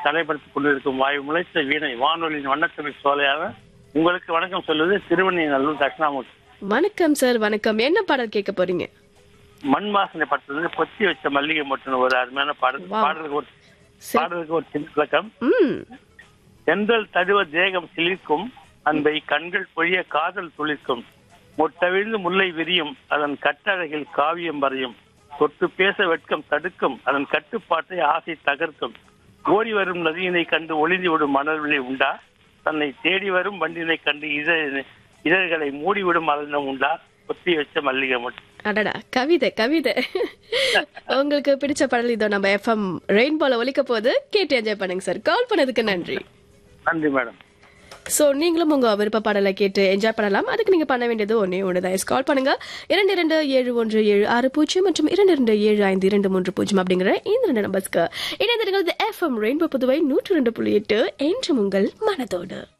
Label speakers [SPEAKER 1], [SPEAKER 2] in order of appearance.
[SPEAKER 1] தலைப்படுத்திக் கொண்டிருக்கும் வாயு முளைத்த வீணை வானொலியின் வண்ணத்தமிழ் சோலையாக உங்களுக்கு வணக்கம் சொல்வது திருவண்ணிநல்லூர் தட்சிணாமூர்த்தி
[SPEAKER 2] வணக்கம் சார் வணக்கம் என்ன பாடல் கேட்க போறீங்க
[SPEAKER 1] மண் வாசனை பட்டது பொத்தி வச்ச மல்லிகை மட்டும் ஒரு அருமையான பாடல்
[SPEAKER 2] Wow.
[SPEAKER 1] பாடலுக்கு ஒரு
[SPEAKER 2] சரி.
[SPEAKER 1] பாடலுக்கு ஒரு சின்ன விளக்கம்
[SPEAKER 2] ம்
[SPEAKER 1] செந்தல் தடுவ தேகம் சிலிர்க்கும் அன்பை கண்கள் பொழிய காதல் துளிர்க்கும் மொட்டவிழ்ந்து முல்லை விரியும் அதன் கட்டழகில் காவியம் வரையும் தொட்டு பேச வெட்கம் தடுக்கும் அதன் கட்டுப்பாட்டை ஆசை தகர்க்கும் ஓடி வரும் நதியினை கண்டு ஒளிந்து விடும் மணல்விழி உண்டா தன்னை தேடி வரும் வண்டினை கண்டு இதழ் இதழ்களை மூடிவிடும் மலனம் உண்டா பொத்தி வச்ச மல்லிகை மட்டும்
[SPEAKER 2] அடடா கவிதை கவிதை உங்களுக்கு பிடிச்ச பாடல் இதோ நம்ம எஃப்எம் ரெயின்போல ஒலிக்க போது கேட்டு என்ஜாய் பண்ணுங்க சார் கால் பண்ணதுக்கு நன்றி
[SPEAKER 1] நன்றி மேடம்
[SPEAKER 2] சோ நீங்களும் உங்க விருப்ப பாடலை கேட்டு என்ஜாய் பண்ணலாம் அதுக்கு நீங்க பண்ண வேண்டியது ஒன்னே ஒண்ணுதான் கால் பண்ணுங்க இரண்டு இரண்டு ஏழு ஒன்று ஏழு ஆறு பூஜ்ஜியம் மற்றும் இரண்டு இரண்டு ஏழு ஐந்து இரண்டு மூன்று பூஜ்ஜியம் அப்படிங்கிற இந்த ரெண்டு நம்பர்ஸ்க்கு இணைந்திருக்கிறது எஃப்எம் ரெயின்போ புதுவை நூற்று ரெண்டு புள்ளி எட்டு என்றும் உங்கள் மனதோடு